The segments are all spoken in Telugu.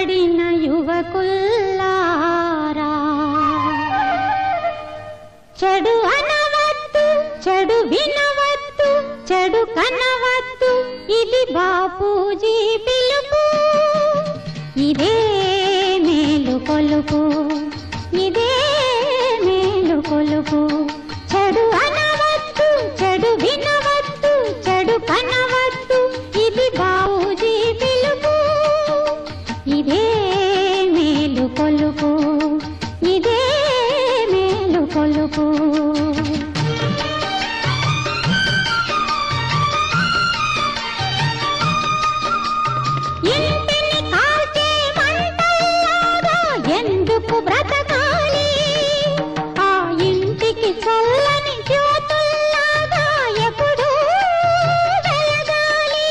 పడిన యువకుల్లారా చెడు అనవద్దు చెడు వినవద్దు చెడు కనవద్దు ఇది బాపూజీ పిలుపు ఇదే మేలు కొలుపు ఇదే మేలు కొలుపు చెడు అనవద్దు చెడు వినవద్దు చెడు కనవద్దు ఇది బాపూజీ పిలుపు ఇదే మేలు కొలుపు ఇదే మేలు కొలుపు ఇంటిని కాల్చే మంటల్లాగా ఎందుకు బ్రతకాలి ఆ ఇంటికి చల్లని జ్యోతుల్లాగా ఎప్పుడూ వెలగాలి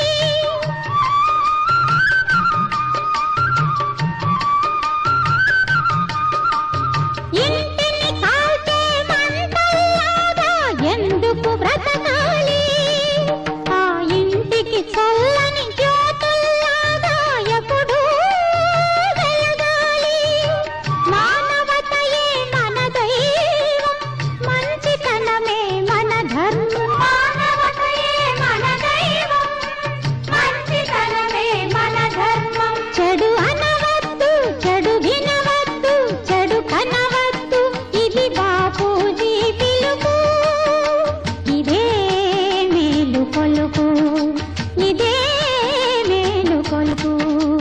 ఇంటిని కాల్చే మంటల్లాగా ఎందుకు బ్రతకాలి ఆ ఇంటికి చల్లని జ్యోతుల్లాగా ఎప్పుడూ వెలగాలి మానవతయే మన దైవం మంచితనమే మన ధర్మం మానవతయే మన దైవం మంచితనమే మన ధర్మం చెడు అనవద్దు చెడు వినవద్దు చెడు కనవద్దు ఇది బాపూజీ పిలుపు ఇదే మేలు కొలుపు ఇదే మేలు కొలుపు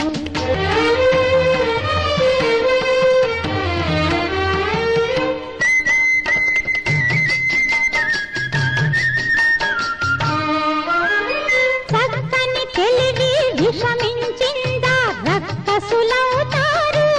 చక్కని తెలివి విషమించిందా రక్కసులవుతారు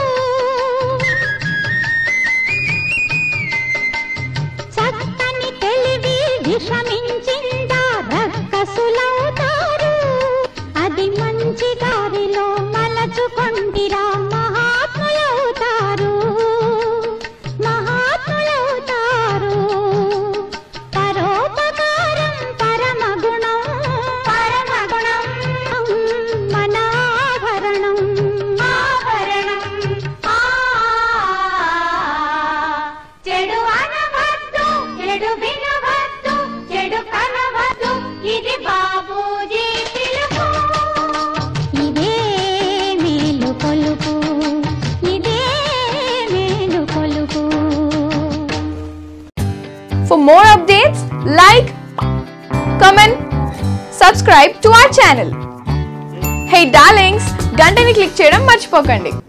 చక్కని తెలివి విషమించిందా రక్కసులవుతారు అది మంచి దారిలో మలచుకొండిరా మహాత్ములవుతారు మహాత్ములవుతారు పరోపకారం పరమగుణం పరమగుణం మన ఆభరణం ఆభరణం చెడు అనవద్దు చెడు వినవద్దు చెడు కనవద్దు ఇది బాబూజీ పిలుపు ఇదే మేలు కొలుపు ఇదే మేలు కొలుపు For more updates, like, comment, subscribe to our channel. Hey darlings, గంటని click చేయడం మర్చిపోకండి